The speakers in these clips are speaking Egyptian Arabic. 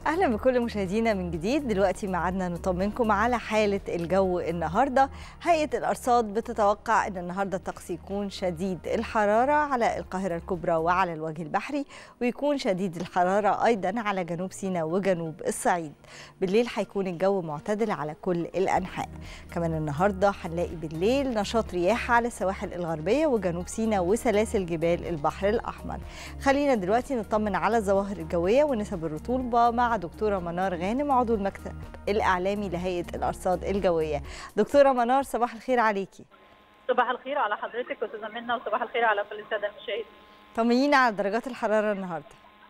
اهلا بكل مشاهدينا من جديد دلوقتي معادنا نطمنكم على حاله الجو النهارده هيئه الارصاد بتتوقع ان النهارده الطقس يكون شديد الحراره على القاهره الكبرى وعلى الوجه البحري ويكون شديد الحراره ايضا على جنوب سيناء وجنوب الصعيد بالليل هيكون الجو معتدل على كل الانحاء كمان النهارده هنلاقي بالليل نشاط رياح على السواحل الغربيه وجنوب سيناء وسلاسل جبال البحر الاحمر خلينا دلوقتي نطمن على الظواهر الجويه ونسب الرطوبه مع دكتوره منار غانم عضو المكتب الاعلامي لهيئه الارصاد الجويه دكتوره منار صباح الخير عليكي صباح الخير على حضرتك استاذه منى وصباح الخير على كل الساده المشاهدين طمنينا على درجات الحراره النهارده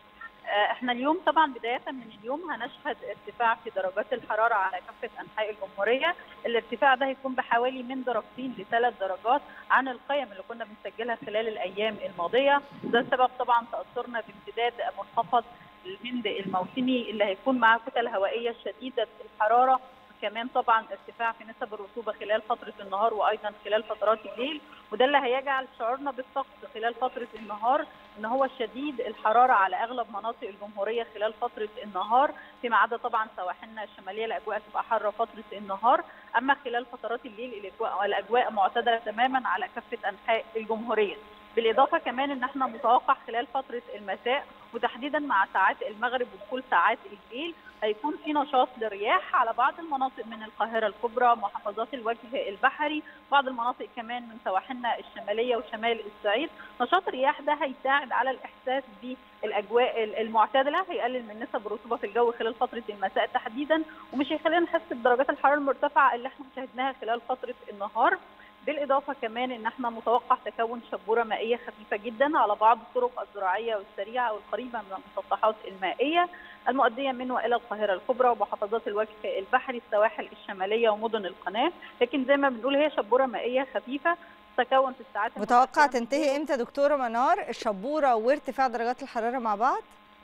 احنا اليوم طبعا بدايه من اليوم هنشهد ارتفاع في درجات الحراره على كافه انحاء الجمهوريه، الارتفاع ده هيكون بحوالي من درجتين لثلاث درجات عن القيم اللي كنا بنسجلها خلال الايام الماضيه، ده السبب طبعا تاثرنا بامتداد منخفض الهند الموسمي اللي هيكون معاه كتل هوائيه شديده الحراره كمان طبعا ارتفاع في نسب الرطوبه خلال فتره النهار وايضا خلال فترات الليل وده اللي هيجعل شعورنا بالطقس خلال فتره النهار ان هو شديد الحراره على اغلب مناطق الجمهوريه خلال فتره النهار فيما عدا طبعا سواحلنا الشماليه الاجواء تبقى حاره فتره النهار اما خلال فترات الليل الاجواء الاجواء معتدله تماما على كافه انحاء الجمهوريه بالاضافه كمان ان احنا متوقع خلال فتره المساء وتحديدا مع ساعات المغرب ودخول ساعات الليل هيكون في نشاط للرياح على بعض المناطق من القاهره الكبرى محافظات الوجه البحري بعض المناطق كمان من سواحلنا الشماليه وشمال الصعيد نشاط الرياح ده هيساعد على الاحساس بالاجواء المعتدله هيقلل من نسب الرطوبه في الجو خلال فتره المساء تحديدا ومش هيخلينا نحس بدرجات الحراره المرتفعه اللي احنا شاهدناها خلال فتره النهار بالاضافه كمان ان احنا متوقع تكون شبوره مائيه خفيفه جدا على بعض الطرق الزراعيه والسريعه والقريبه من المسطحات المائيه المؤديه من والى القاهره الكبرى ومحافظات الوجه البحري السواحل الشماليه ومدن القناه لكن زي ما بنقول هي شبوره مائيه خفيفه تتكون في الساعات متوقع تنتهي امتى دكتوره منار الشبوره وارتفاع درجات الحراره مع بعض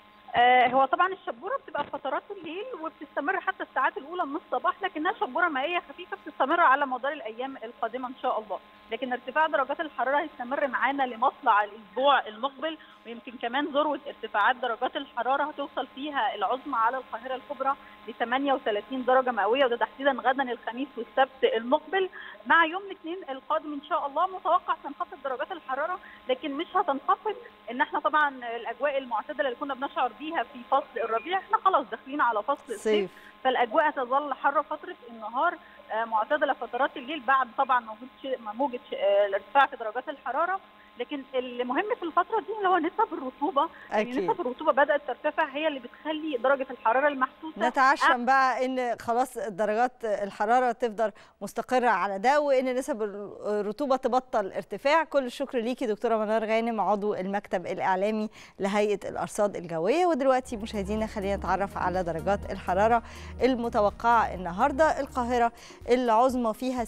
آه هو طبعا الشبوره بتبقى في فترات الليل وبتستمر حتى الساعات الاولى من الصباح لكنها شبوره مائيه خفيفه بتستمر على مدار الايام القادمه ان شاء الله لكن ارتفاع درجات الحراره هيستمر معانا لمطلع الاسبوع المقبل ويمكن كمان ذروه ارتفاعات درجات الحراره هتوصل فيها العظمى على القاهره الكبرى ل 38 درجه مئويه وده تحديدا غدا الخميس والسبت المقبل مع يوم الاثنين القادم ان شاء الله متوقع تنخفض درجات الحراره لكن مش هتنخفض ان احنا طبعا الاجواء المعتدله اللي كنا بنشعر بيها في فصل الربيع احنا خلاص داخلين على فصل الصيف فالاجواء تظل حاره فتره النهار معتدله فترات الليل بعد طبعا موجود موجه الارتفاع في درجات الحراره لكن المهم في الفتره دي اللي هو نسب الرطوبه أكيد. يعني نسب الرطوبه بدات ترتفع هي اللي بتخلي درجه الحراره المحسوسه نتعشم بقى ان خلاص درجات الحراره تفضل مستقره على ده وان نسب الرطوبه تبطل ارتفاع كل الشكر ليكي دكتوره منار غانم عضو المكتب الاعلامي لهيئه الارصاد الجويه ودلوقتي مشاهدينا خلينا نتعرف على درجات الحراره المتوقعه النهارده القاهره العظمى فيها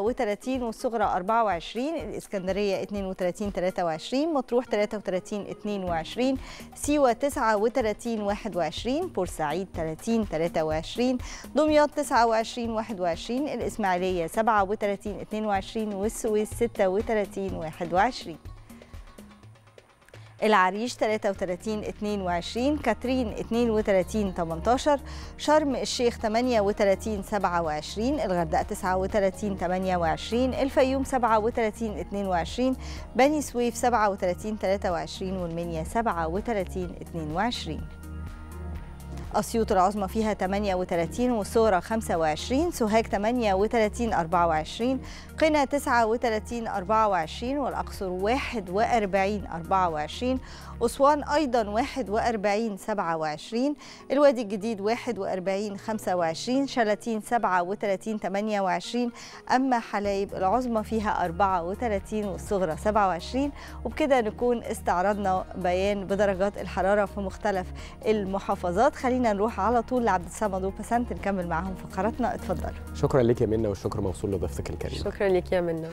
36 والصغرى 24 الاسكندريه 32 23 مطروح 33 22 سيوة 39 21 بورسعيد 30 23 دمياط 29 21 الإسماعيلية 37 22 والسويس 36 21 العريش 33 22 كاترين 32 18 شرم الشيخ 38 27 الغردقه 39 28 الفيوم 37 22 بني سويف 37 23 والمنيا 37 22 أسيوط العظمى فيها 38 والصغرى 25 سوهاج 38 24 قنا 39 24 والأقصر 41 24 أسوان أيضا 41 27 الوادي الجديد 41 25 شلاتين 37 28 أما حلايب العظمى فيها 34 والصغرى 27 وبكده نكون استعرضنا بيان بدرجات الحرارة في مختلف المحافظات خلينا نروح على طول لعبد الصمد وبسنت نكمل معاهم فقراتنا اتفضلوا شكرا لك يا منى والشكر موصول لضيفتك الكريمه شكرا لك يا منى